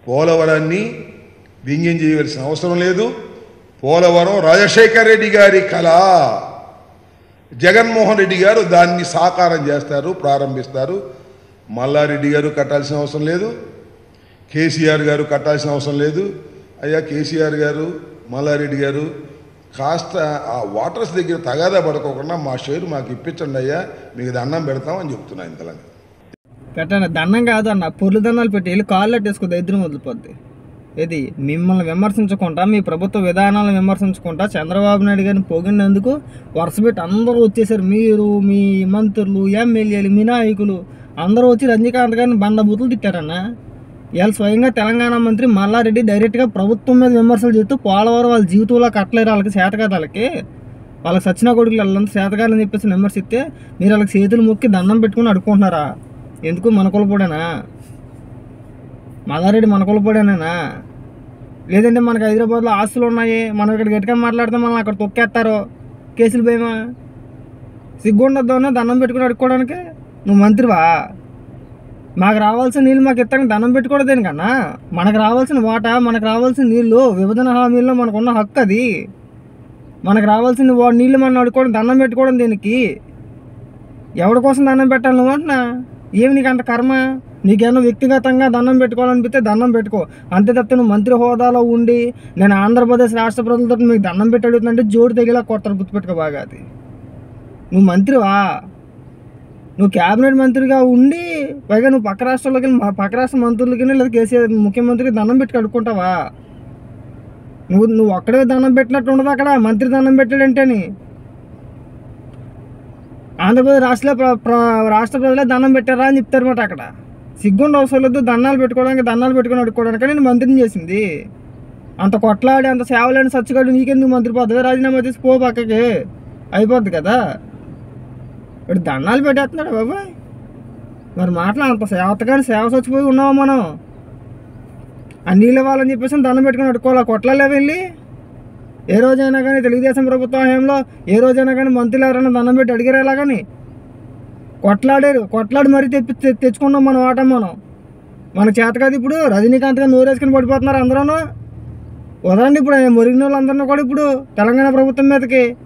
పోలవరాన్ని వ్యంగ్యం చేయవలసిన అవసరం లేదు పోలవరం రాజశేఖర రెడ్డి గారి కళ జగన్మోహన్ రెడ్డి గారు దాన్ని సాకారం చేస్తారు ప్రారంభిస్తారు మల్లారెడ్డి గారు కట్టాల్సిన అవసరం లేదు కేసీఆర్ గారు కట్టాల్సిన అవసరం లేదు అయ్యా కేసీఆర్ గారు మల్లారెడ్డి గారు కాస్త ఆ వాటర్స్ దగ్గర తగాదా పడుకోకుండా మా షేరు మాకు ఇప్పించండి అయ్యా మీకు దండం పెడతామని చెప్తున్నా ఇంతలా పెట్టండి దండం కాదు అన్న పొర్లు దండాలు పెట్టి వెళ్ళి కాళ్ళు అట్టేసుకో ఇద్దరు వదిలిపోద్ది ఇది మిమ్మల్ని విమర్శించకుండా మీ ప్రభుత్వ విధానాలను విమర్శించకుండా చంద్రబాబు నాయుడు గారిని పొగిడినందుకు వరుస పెట్టి అందరూ వచ్చేసారు మీరు మీ మంత్రులు ఎమ్మెల్యేలు మీ నాయకులు అందరూ వచ్చి రజనీకాంత్ గారిని బండ బూతులు తిట్టారన్న ఇవాళ స్వయంగా తెలంగాణ మంత్రి మల్లారెడ్డి డైరెక్ట్గా ప్రభుత్వం మీద విమర్శలు చేస్తూ పోలవరం వాళ్ళ జీవితంలో కట్టలేరు వాళ్ళకి చేతకాదు వాళ్ళకి వాళ్ళకి సచిన కొడుకులు వాళ్ళంతా చేతకాలని చెప్పేసి విమర్శిస్తే మీరు వాళ్ళకి చేతులు మొక్కి దండం పెట్టుకుని అడుక్కుంటున్నారా ఎందుకు మన కులపోడేనా మల్లారెడ్డి మన కులపోడేనా లేదంటే మనకి హైదరాబాద్లో ఆస్తులు ఉన్నాయి మనం ఇక్కడ గట్టిగా మాట్లాడితే మనం అక్కడ తొక్కేస్తారు కేసులు భయమా సిగ్గుండొద్దామన్నా దండం పెట్టుకుని అడుక్కోవడానికి నువ్వు మంత్రివా మాకు రావాల్సిన నీళ్ళు మాకు ఇస్తానికి దండం పెట్టుకోవడం దేనికన్నా మనకు రావాల్సిన వాటా మనకు రావాల్సిన నీళ్ళు విభజన హామీల్లో మనకున్న హక్కు అది మనకు రావాల్సిన వా- నీళ్ళు మనం అడుక్కోవడం దండం పెట్టుకోవడం దేనికి ఎవరి కోసం దండం పెట్టాలి నువ్వు అంటున్నా ఏమి నీకు అంత కర్మ నీకేమో వ్యక్తిగతంగా దండం పెట్టుకోవాలనిపిస్తే దండం పెట్టుకో అంతే తప్ప నువ్వు మంత్రి హోదాలో ఉండి నేను ఆంధ్రప్రదేశ్ రాష్ట్ర ప్రజలతో మీకు దండం పెట్టి అడుగుతుందంటే జోడు తెగిలా కొడతారు గుర్తుపెట్టుకో బాగా అది నువ్వు మంత్రివా నువ్వు క్యాబినెట్ మంత్రిగా ఉండి పైగా నువ్వు పక్క రాష్ట్రాల్లోకి వెళ్ళి మా పక్క రాష్ట్ర మంత్రులకి లేదా కేసీఆర్ ముఖ్యమంత్రికి దండం పెట్టి అడుక్కుంటావా నువ్వు నువ్వు ఒక్కడే దండం పెట్టినట్టు ఉండదు అక్కడ మంత్రి దండం పెట్టాడంటేని ఆంధ్రప్రదేశ్ రాష్ట్ర ప్ర- ప్ర- రాష్ట్ర ప్రజలే దండం పెట్టారా అని చెప్తారన్నమాట అక్కడ సిగ్గుండి అవసరం లేదు దండాలు పెట్టుకోవడానికి దండాలు పెట్టుకొని అడుక్కోవడానికి నేను మంత్రిని చేసింది అంత కొట్లాడి అంత సేవలేని సచ్చిగాడు నీకెందుకు మంత్రి పదవి రాజీనామా చేసి పో పక్కకి అయిపోద్ది కదా ఇప్పుడు దండాలు పెట్టేస్తున్నాడు బాబాయ్ మరి మాటలు అంత సేవతగాని సేవ చచ్చిపోయి ఉన్నావా మనం ఆ నీళ్ళు ఇవ్వాలని చెప్పేసి దండం పెట్టుకొని అడుకోవాలా కొట్లాలే వెళ్ళి ఏ రోజైనా కానీ తెలుగుదేశం ప్రభుత్వ హయాంలో ఏ రోజైనా కానీ మంత్రులు ఎవరైనా దండం పెట్టి అడిగారేలా కానీ కొట్లాడారు కొట్లాడి మరీ తెప్పి తె- తెచ్చుకున్నాం మనం ఆటం మనం మన చేత కాదు ఇప్పుడు రజనీకాంత్ గారు నోరేసుకుని పడిపోతున్నారు అందరూ వదలండి ఇప్పుడు ఆయన మురిగిన వాళ్ళందరినీ కూడా ఇప్పుడు తెలంగాణ ప్రభుత్వం మీదకి